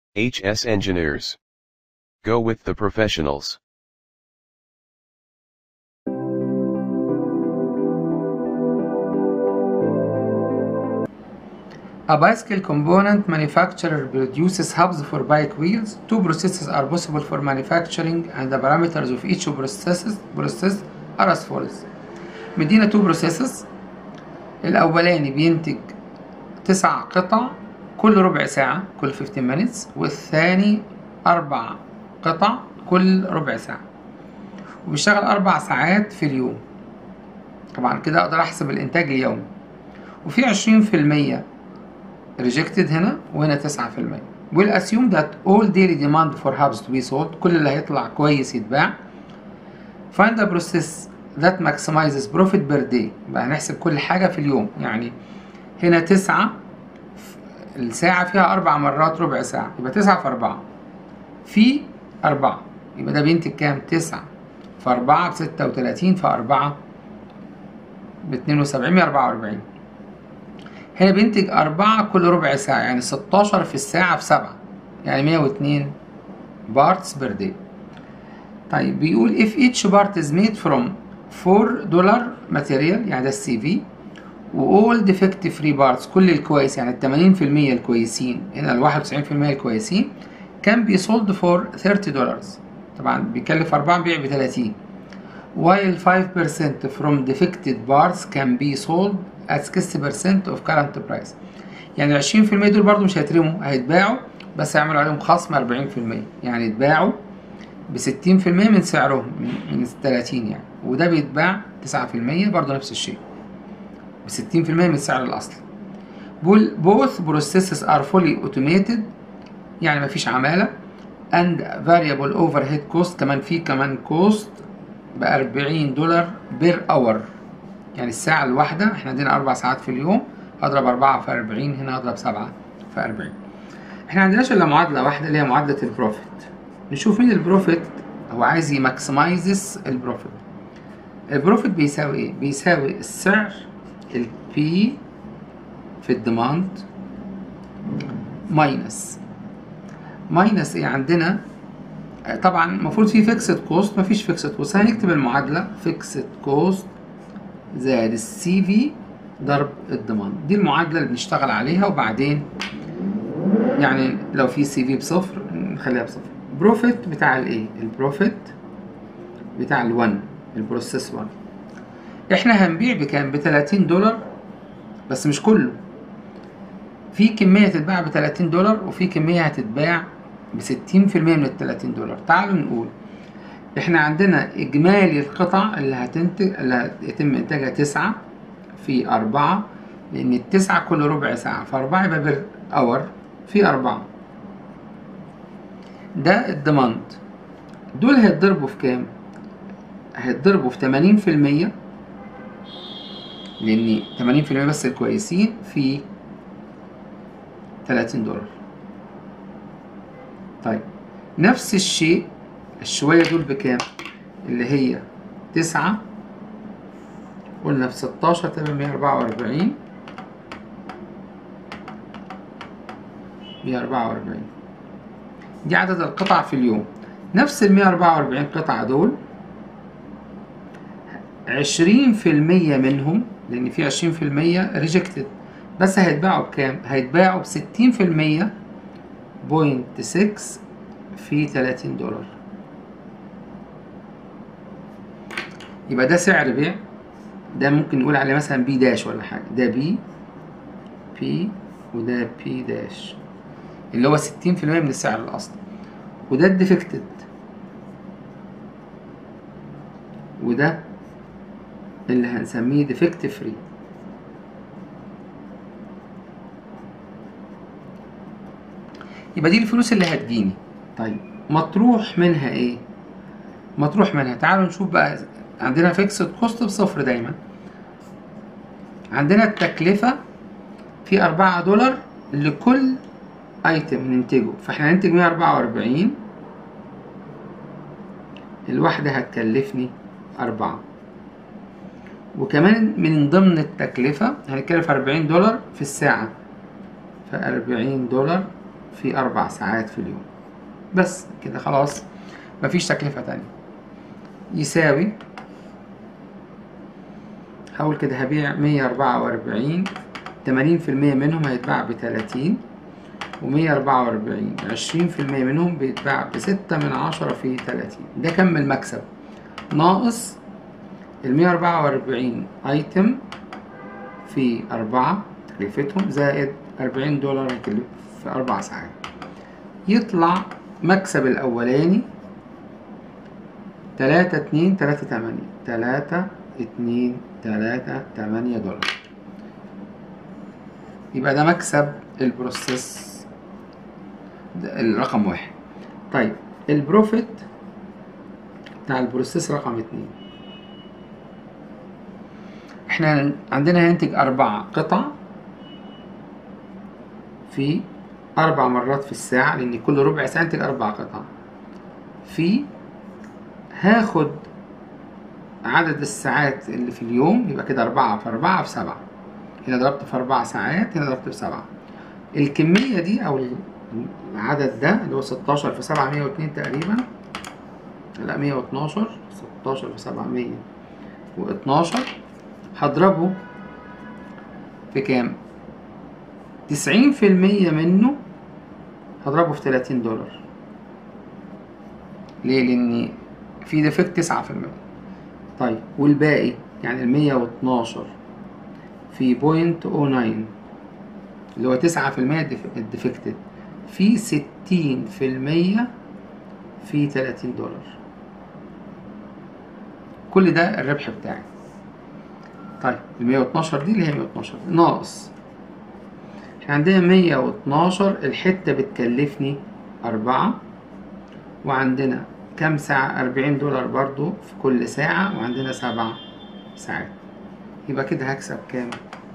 HS Engineers. Go with the professionals. A bicycle component manufacturer produces hubs for bike wheels. Two processes are possible for manufacturing and the parameters of each process, process are as follows. مدينا two processes الأولاني بينتج تسع قطع كل ربع ساعة كل 15 minutes والثاني أربع قطع كل ربع ساعة وبيشتغل أربع ساعات في اليوم طبعا كده أقدر أحسب الإنتاج اليومي وفي عشرين في المية rejected هنا وهنا تسعة في المية we'll assume that all daily demand for hubs to be sold كل اللي هيطلع كويس يتباع find the process that maximizes profit per day بقى هنحسب كل حاجة في اليوم يعني هنا تسعة الساعة فيها أربع مرات ربع ساعة يبقى تسعة في أربعة في أربعة يبقى ده بينتج كام؟ تسعة في أربعة بستة وتلاتين في أربعة باتنين وسبعين مية أربعة وأربعين هنا بينتج أربعة كل ربع ساعة يعني ستاشر في الساعة في سبعة يعني مية واتنين بارتس بير داي طيب بيقول if each part is made from 4 دولار ماتيريال يعني ده السي في و all defective free parts كل الكويس يعني التمانين في المية الكويسين هنا الواحد وتسعين في المية الكويسين can be sold for 30 دولار طبعا بيكلف أربعة بيع بتلاتين while 5% from defected parts can be sold at 60% of current price يعني العشرين في المية دول برضو مش هيترموا هيتباعوا بس هيعملوا عليهم خصم أربعين في المية يعني يتباعوا بستين في المية من سعرهم من التلاتين يعني وده بيتباع تسعة في المية برضو نفس الشيء بستين في المية من السعر الأصلي بول both processes are fully automated يعني مفيش عمالة and variable overhead cost كمان في كمان cost بأربعين دولار بير اور يعني الساعة الواحدة احنا عندنا أربع ساعات في اليوم هضرب أربعة في أربعين هنا هضرب سبعة في أربعين احنا عندناش إلا معادلة واحدة اللي هي معادلة البروفيت نشوف مين البروفيت هو عايز يماكسمايزس البروفيت البروفيت بيساوي ايه؟ بيساوي السعر البي في الديماند ماينس ماينس ايه عندنا طبعا المفروض في فيكسد كوست مفيش فيكسد كوست هنكتب المعادلة فيكسد كوست زائد السي في ضرب الضمان دي المعادلة اللي بنشتغل عليها وبعدين يعني لو في سي في بصفر نخليها بصفر بروفيت بتاع الايه البروفيت بتاع الون البروسيس 1 احنا هنبيع بكام ب 30 دولار بس مش كله في كمية تتباع ب 30 دولار وفي كمية هتتباع ب 60% من ال 30 دولار تعالوا نقول احنا عندنا اجمالي القطع اللي هتنتج اللي هيتم انتاجها تسعة في أربعة لأن التسعة كل ربع ساعة فأربعة يبقى بير أور في أربعة ده الديماند دول هيتضربوا في كام؟ هيتضربوا في تمانين في المية لأن تمانين في المية بس الكويسين في تلاتين دولار طيب نفس الشيء الشوية دول بكام؟ اللي هي تسعة قلنا في ستاشر تبقى مية أربعة وأربعين مية أربعة وأربعين دي عدد القطع في اليوم نفس المية أربعة وأربعين قطعة دول عشرين في المية منهم لأن في عشرين في المية ريجكتد بس هيتباعوا بكام؟ هيتباعوا بستين في المية بوينت سكس في تلاتين دولار يبقى ده سعر بيع ده ممكن نقول عليه مثلا بي داش ولا حاجة ده بي بي وده بي داش اللي هو ستين في المية من السعر الأصلي وده الديفكتد وده اللي هنسميه ديفكت فري يبقى دي الفلوس اللي هتجيني طيب مطروح منها ايه مطروح منها تعالوا نشوف بقى عندنا فيكسد كوست بصفر دايما عندنا التكلفة في أربعة دولار لكل ايتم ننتجه فاحنا هننتج مية أربعة وأربعين الواحدة هتكلفني أربعة وكمان من ضمن التكلفة هنتكلف أربعين دولار في الساعة فأربعين دولار في أربع ساعات في اليوم بس كده خلاص مفيش تكلفة تانية يساوي هقول كده هبيع مية أربعة وأربعين تمانين في المية منهم هيتباع بتلاتين ومية أربعة وأربعين عشرين في المية منهم بيتباع بستة من عشرة في تلاتين ده كم المكسب ناقص المية أربعة وأربعين أيتم في أربعة تكلفتهم زائد أربعين دولار هيكلف في أربع ساعات يطلع مكسب الأولاني تلاتة اتنين تلاتة تمانية تلاتة اتنين تلاتة تمانية دولار يبقى ده مكسب البروسيس ده الرقم واحد طيب البروفيت بتاع البروسيس رقم اتنين احنا عندنا هننتج أربعة قطع في أربع مرات في الساعة لأن كل ربع ساعة أنتج أربع قطع في هاخد عدد الساعات اللي في اليوم يبقى كده أربعة في أربعة في سبعة هنا ضربت في أربع ساعات هنا ضربت في سبعة الكمية دي أو العدد ده اللي هو ستاشر في سبعة مية واتنين تقريبا لا مية واتناشر ستاشر في سبعة مية واتناشر هضربه في كام؟ تسعين في المية منه هضربه في تلاتين دولار ليه؟ لأن في ديفكت تسعة في المية طيب والباقي يعني المية واتناشر في بوينت او ناين اللي هو تسعة في المية الديفكتد في ستين في المية في تلاتين دولار كل ده الربح بتاعي طيب المية واتناشر دي اللي هي مية واتناشر ناقص احنا عندنا مية واتناشر الحتة بتكلفني أربعة وعندنا كام ساعة أربعين دولار برضو في كل ساعة وعندنا سبع ساعات يبقى كده هكسب كام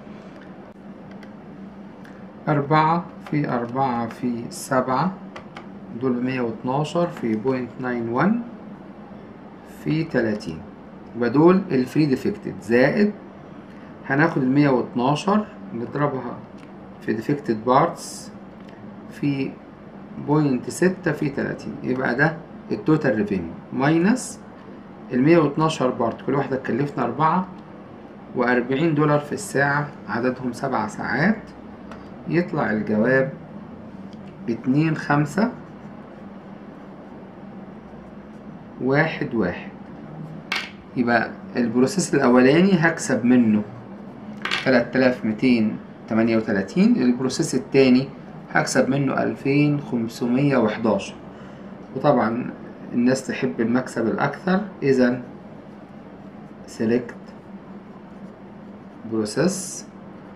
أربعة في أربعة في سبعة دول مية واتناشر في بوينت ناين وان في تلاتين يبقى دول الفري ديفكتد زائد هناخد المية واتناشر نضربها في ديفكتد بارتس في بوينت ستة في تلاتين يبقى ده التوتال ريفينيو ماينس المية واتناشر بارت كل واحدة تكلفنا أربعة وأربعين دولار في الساعة عددهم سبع ساعات يطلع الجواب اتنين خمسة واحد واحد يبقى البروسيس الأولاني هكسب منه تلات آلاف ميتين تمانية وتلاتين البروسيس التاني هكسب منه ألفين خمسمية وحداشر وطبعا الناس تحب المكسب الأكثر إذا select process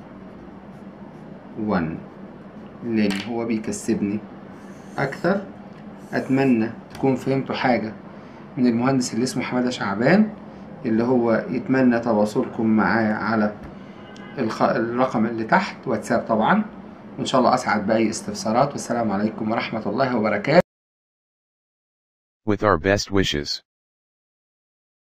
1 لأن هو بيكسبني أكثر أتمنى تكون فهمتوا حاجة من المهندس اللي اسمه حمادة شعبان اللي هو يتمنى تواصلكم معاه على الخ... الرقم اللي تحت واتساب طبعا وإن شاء الله أسعد بأي استفسارات والسلام عليكم ورحمة الله وبركاته With our best wishes.